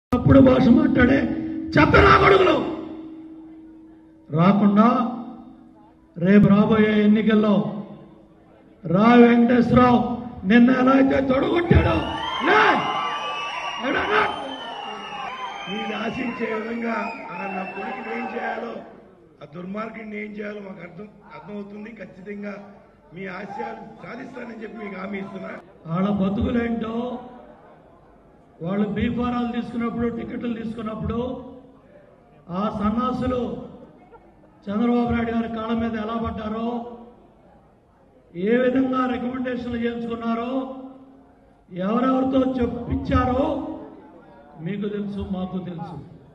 తప్పుడు భాష మాట్లాడే చెత్త నా కొడుకులు రాకుండా రేపు రాబోయే ఎన్నికల్లో రా వెంకటేశ్వరరావు నిన్న ఎలా అయితే తొడగొట్టాడో లే! ఎడనా? మీరు ఆశించే విధంగా ఆ నా కొడుకుని ఏం చేయాలో ఆ దుర్మార్గుడిని ఏం చేయాలో మాకు అర్థం అర్థమవుతుంది ఖచ్చితంగా మీ ఆశయాలు సాధిస్తానని చెప్పి మీకు హామీ ఇస్తున్నా వాళ్ళ బతుకులేంటో వాళ్ళు బీఫారాలు తీసుకున్నప్పుడు టికెట్లు తీసుకున్నప్పుడు ఆ సన్నాసులు చంద్రబాబు నాయుడు గారి కాళ్ళ మీద ఎలా పడ్డారో ఏ విధంగా రికమెండేషన్లు చేయించుకున్నారో ఎవరెవరితో చెప్పించారో మీకు తెలుసు మాకు తెలుసు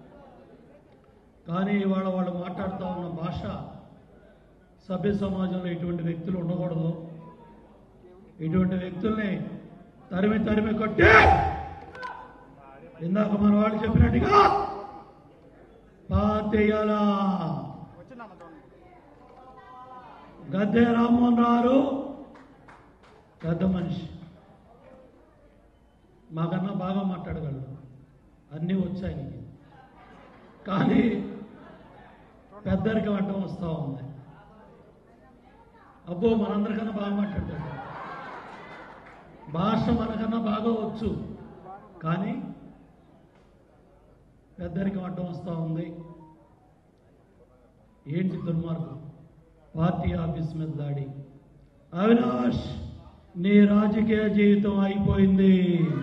కానీ ఇవాళ వాళ్ళు మాట్లాడుతూ ఉన్న భాష సభ్య సమాజంలో ఇటువంటి వ్యక్తులు ఉండకూడదు ఇటువంటి వ్యక్తుల్ని తరిమి తరిమి కొట్టి ఇందాక మన వాళ్ళు చెప్పినట్టుగా పాతేయాలా గద్దె రామ్మోహన్ రావు పెద్ద మనిషి మాకన్నా బాగా మాట్లాడగలడు అన్నీ వచ్చాయి నీకు. కానీ పెద్దరికి అడ్డం వస్తూ ఉంది అబ్బో మనందరికన్నా బాగా మాట్లాడతాడు భాష మనకన్నా బాగా వచ్చు కానీ పెద్దరికి అడ్డం వస్తూ ఉంది ఏంటి దుర్మార్గం పార్టీ ఆఫీస్ మీద దాడి అవినాష్ నీ రాజకీయ జీవితం అయిపోయింది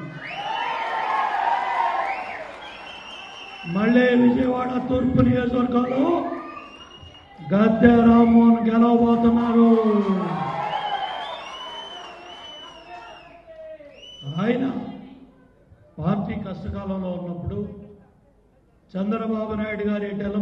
మళ్ళీ విజయవాడ తూర్పు నియోజకవర్గంలో గద్దె రామ్మోహన్ గెలవబోతున్నారు ఆయన పార్టీ కష్టకాలంలో ఉన్నప్పుడు చంద్రబాబు నాయుడు గారి ఎటెల